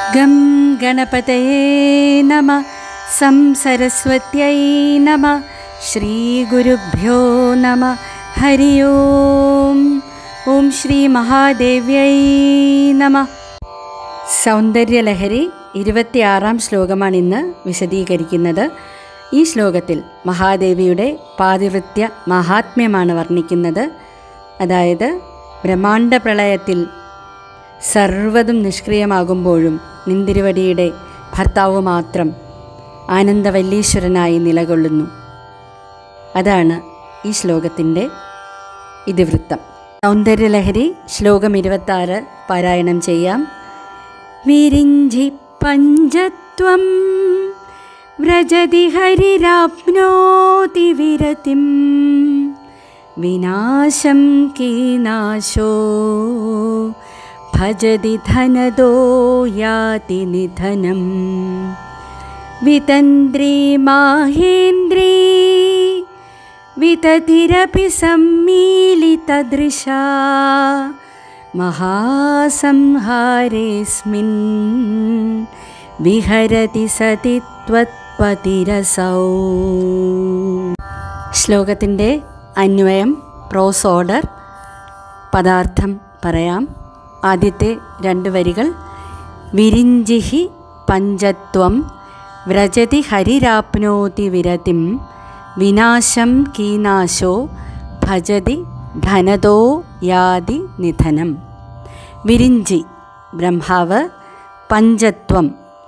gum ഗണപതയേ നമ some സരസ്വത്यै നമ ശ്രീഗുരുഭ്യോ നമ ഹരി ഓം ഓം ശ്രീ മഹാദേവ്യൈ നമ സൗന്ദര്യലഹരി ഇരുപത്തിയാറാം ശ്ലോകമാണ് ഇന്ന് വിശദീകരിക്കുന്നത് ഈ ശ്ലോകത്തിൽ മഹാദേവിയുടെ പാതിവൃത്യ മഹാത്മ്യമാണ് വർണ്ണിക്കുന്നത് അതായത് ബ്രഹ്മാണ്ഡ പ്രളയത്തിൽ സർവ്വതും നിഷ്ക്രിയമാകുമ്പോഴും നിന്തിരുവടിയുടെ ഭർത്താവ് മാത്രം ആനന്ദവല്ലീശ്വരനായി നിലകൊള്ളുന്നു അതാണ് ഈ ശ്ലോകത്തിൻ്റെ ഇതിവൃത്തം സൗന്ദര്യലഹരി ശ്ലോകം ഇരുപത്താറ് പാരായണം ചെയ്യാം വിരിഞ്ചി പഞ്ചത്വം വ്രജതി ഹരിരാപ്നോതി വിരതിം വിനാശം കീനാശോ ഭജതി ധനദോ യാതി നിധനം വിതന്ത്രി മാഹേന്ദ്രീ വിതതിരപി സമ്മീലിതദൃശാ മഹാസംഹാരേസ്മിൻ വിഹരതി സതി ത്വത്പതിരസൗ ശ്ലോകത്തിൻ്റെ അന്വയം പ്രോസ് ഓർഡർ പദാർത്ഥം പറയാം ആദ്യത്തെ രണ്ട് വരികൾ വിരിഞ്ചിഹി പഞ്ചത്വം വ്രജതി ഹരിരാപ്നോതി വിരതിം വിനാശം കീനാശോ ഭജതി ധനതോ യാതി നിധനം വിരിഞ്ചി ബ്രഹ്മാവ് പഞ്ചത്വം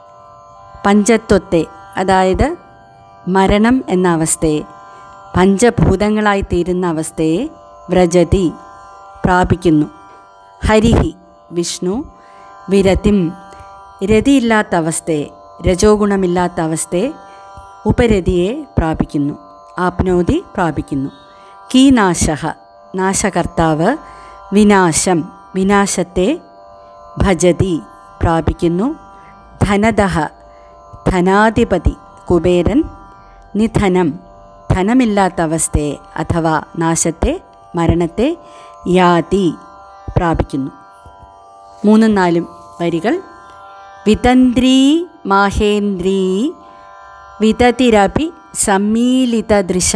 പഞ്ചത്വത്തെ അതായത് മരണം എന്ന അവസ്ഥയെ പഞ്ചഭൂതങ്ങളായി തീരുന്ന അവസ്ഥയെ വ്രജതി പ്രാപിക്കുന്നു ഹരിഹി വിഷ്ണു വിരതിം രതിയില്ലാത്ത അവസ്ഥയെ രജോഗുണമില്ലാത്ത അവസ്ഥയെ ഉപരതിയെ പ്രാപിക്കുന്നു ആപ്നോതി പ്രാപിക്കുന്നു കീനാശ നാശകർത്താവ് വിനാശം വിനാശത്തെ ഭജതി പ്രാപിക്കുന്നു ധനദഹ ധനാധിപതി കുബേരൻ നിധനം ധനമില്ലാത്ത അവസ്ഥയെ അഥവാ നാശത്തെ മരണത്തെ യാതി പ്രാപിക്കുന്നു മൂന്നും നാലും വരികൾ വിതന്ത്രീ മാഹേന്ദ്രീ വിതതിരപി സമ്മീലിതദൃശ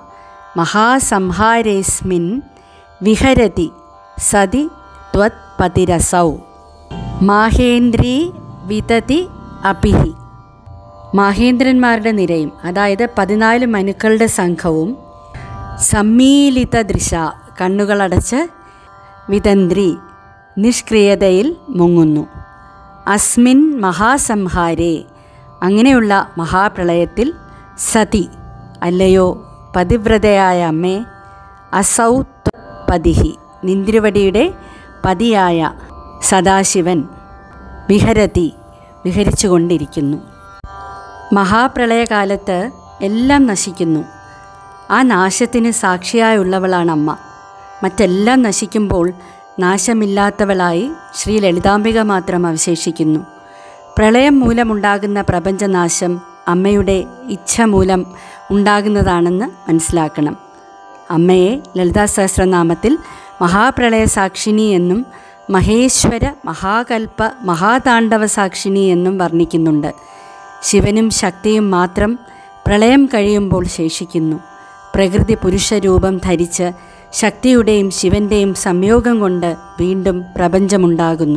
മഹാസംഹാരേസ്മിൻ വിഹരതി സതി ത്വത്പതിരസൗ മാഹേന്ദ്രീ വിതതി അപിഹി മാഹേന്ദ്രന്മാരുടെ നിരയും അതായത് പതിനാല് മനുക്കളുടെ സംഘവും സമ്മീലിത ദൃശ കണ്ണുകളടച്ച് വിതന്ത്രി നിഷ്ക്രിയതയിൽ മുങ്ങുന്നു അസ്മിൻ മഹാസംഹാരേ അങ്ങനെയുള്ള മഹാപ്രളയത്തിൽ സതി അല്ലയോ പതിവ്രതയായ അമ്മേ അസൗ പതിഹി നിന്ദ്രുവടിയുടെ പതിയായ സദാശിവൻ വിഹരതി വിഹരിച്ചുകൊണ്ടിരിക്കുന്നു മഹാപ്രളയകാലത്ത് എല്ലാം നശിക്കുന്നു ആ നാശത്തിന് സാക്ഷിയായുള്ളവളാണ് അമ്മ മറ്റെല്ലാം നശിക്കുമ്പോൾ നാശമില്ലാത്തവളായി ശ്രീ ലളിതാംബിക മാത്രം അവശേഷിക്കുന്നു പ്രളയം മൂലമുണ്ടാകുന്ന പ്രപഞ്ചനാശം അമ്മയുടെ ഇച്ഛ മൂലം ഉണ്ടാകുന്നതാണെന്ന് മനസ്സിലാക്കണം അമ്മയെ ലളിതാ സഹസ്രനാമത്തിൽ മഹാപ്രളയ സാക്ഷിണി എന്നും മഹേശ്വര മഹാകൽപ്പ മഹാതാണ്ഡവ സാക്ഷിണി എന്നും വർണ്ണിക്കുന്നുണ്ട് ശിവനും ശക്തിയും മാത്രം പ്രളയം കഴിയുമ്പോൾ ശേഷിക്കുന്നു പ്രകൃതി പുരുഷരൂപം ധരിച്ച് ശക്തിയുടെയും ശിവൻ്റെയും സംയോഗം കൊണ്ട് വീണ്ടും പ്രപഞ്ചമുണ്ടാകുന്നു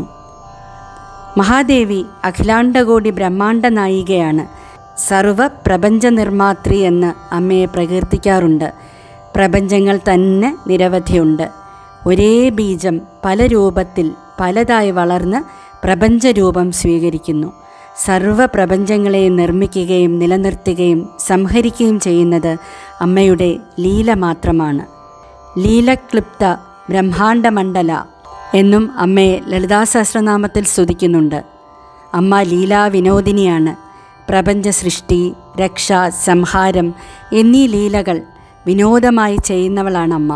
മഹാദേവി അഖിലാണ്ടകോടി ബ്രഹ്മാണ്ട നായികയാണ് സർവ പ്രപഞ്ച നിർമാത്രി എന്ന് അമ്മയെ പ്രകീർത്തിക്കാറുണ്ട് പ്രപഞ്ചങ്ങൾ തന്നെ നിരവധിയുണ്ട് ഒരേ ബീജം പല രൂപത്തിൽ പലതായി വളർന്ന് പ്രപഞ്ചരൂപം സ്വീകരിക്കുന്നു സർവ പ്രപഞ്ചങ്ങളെയും നിർമ്മിക്കുകയും നിലനിർത്തുകയും സംഹരിക്കുകയും ചെയ്യുന്നത് അമ്മയുടെ ലീല മാത്രമാണ് ലീലക്ലിപ്ത ബ്രഹ്മാണ്ഡമണ്ഡല എന്നും അമ്മയെ ലളിതാ സഹസ്രനാമത്തിൽ സ്തുതിക്കുന്നുണ്ട് അമ്മ ലീലാ വിനോദിനിയാണ് പ്രപഞ്ച സൃഷ്ടി രക്ഷ സംഹാരം എന്നീ ലീലകൾ വിനോദമായി ചെയ്യുന്നവളാണ് അമ്മ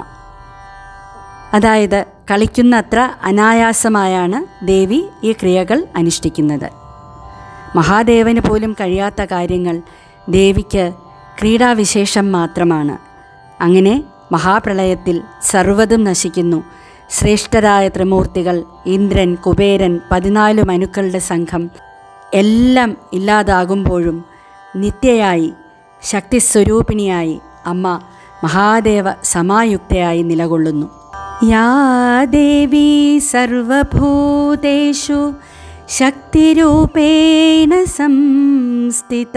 അതായത് കളിക്കുന്നത്ര അനായാസമായാണ് ദേവി ഈ ക്രിയകൾ അനുഷ്ഠിക്കുന്നത് മഹാദേവന് പോലും കഴിയാത്ത കാര്യങ്ങൾ ദേവിക്ക് ക്രീഡാവിശേഷം മാത്രമാണ് അങ്ങനെ മഹാപ്രളയത്തിൽ സർവ്വതും നശിക്കുന്നു ശ്രേഷ്ഠരായ ത്രിമൂർത്തികൾ ഇന്ദ്രൻ കുബേരൻ പതിനാല് മനുക്കളുടെ സംഘം എല്ലാം ഇല്ലാതാകുമ്പോഴും നിത്യയായി ശക്തിസ്വരൂപിണിയായി അമ്മ മഹാദേവ സമായുക്തയായി നിലകൊള്ളുന്നു യാ ദേവി സർവഭൂതേഷു ശക്തിരൂപേണ സംസ്ഥിത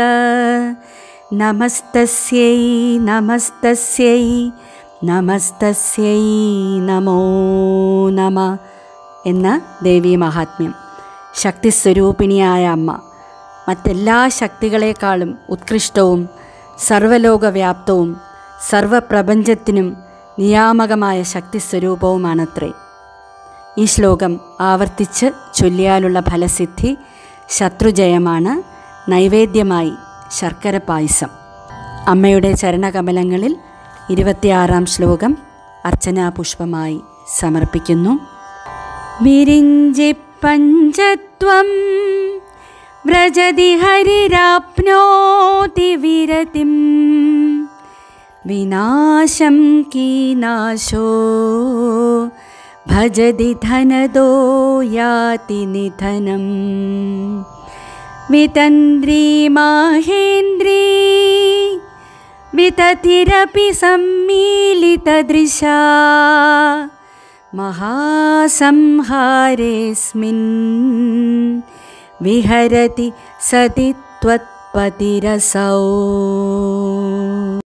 നമസ്തസ്യൈ നമസ്തസ്യൈ നമസ്തസ്യൈ നമോ നമ എന്ന ദേവീ മഹാത്മ്യം ശക്തിസ്വരൂപിണിയായ അമ്മ മറ്റെല്ലാ ശക്തികളെക്കാളും ഉത്കൃഷ്ടവും സർവലോകവ്യാപ്തവും സർവപ്രപഞ്ചത്തിനും നിയാമകമായ ശക്തിസ്വരൂപവുമാണത്രേ ഈ ശ്ലോകം ആവർത്തിച്ച് ചൊല്ലിയാലുള്ള ഫലസിദ്ധി ശത്രുജയമാണ് നൈവേദ്യമായി ശർക്കര പായസം അമ്മയുടെ ചരണകമലങ്ങളിൽ ഇരുപത്തിയാറാം ശ്ലോകം അർച്ചനാപുഷ്പമായി സമർപ്പിക്കുന്നു വിരിഞ്ചി പഞ്ചത്വം വ്രജതി ഹരിരാപ്നോതി വിരതിം വിനാശം കീനാശോ ഭജതി ധനദോ യാതി നിധനം വിതന്ത്രീ മാഹേന്ദ്രീ വിതതിരപി സമ്മീലിതദൃശാ महासंहारेऽस्मिन् विहरति सति त्वत्पतिरसौ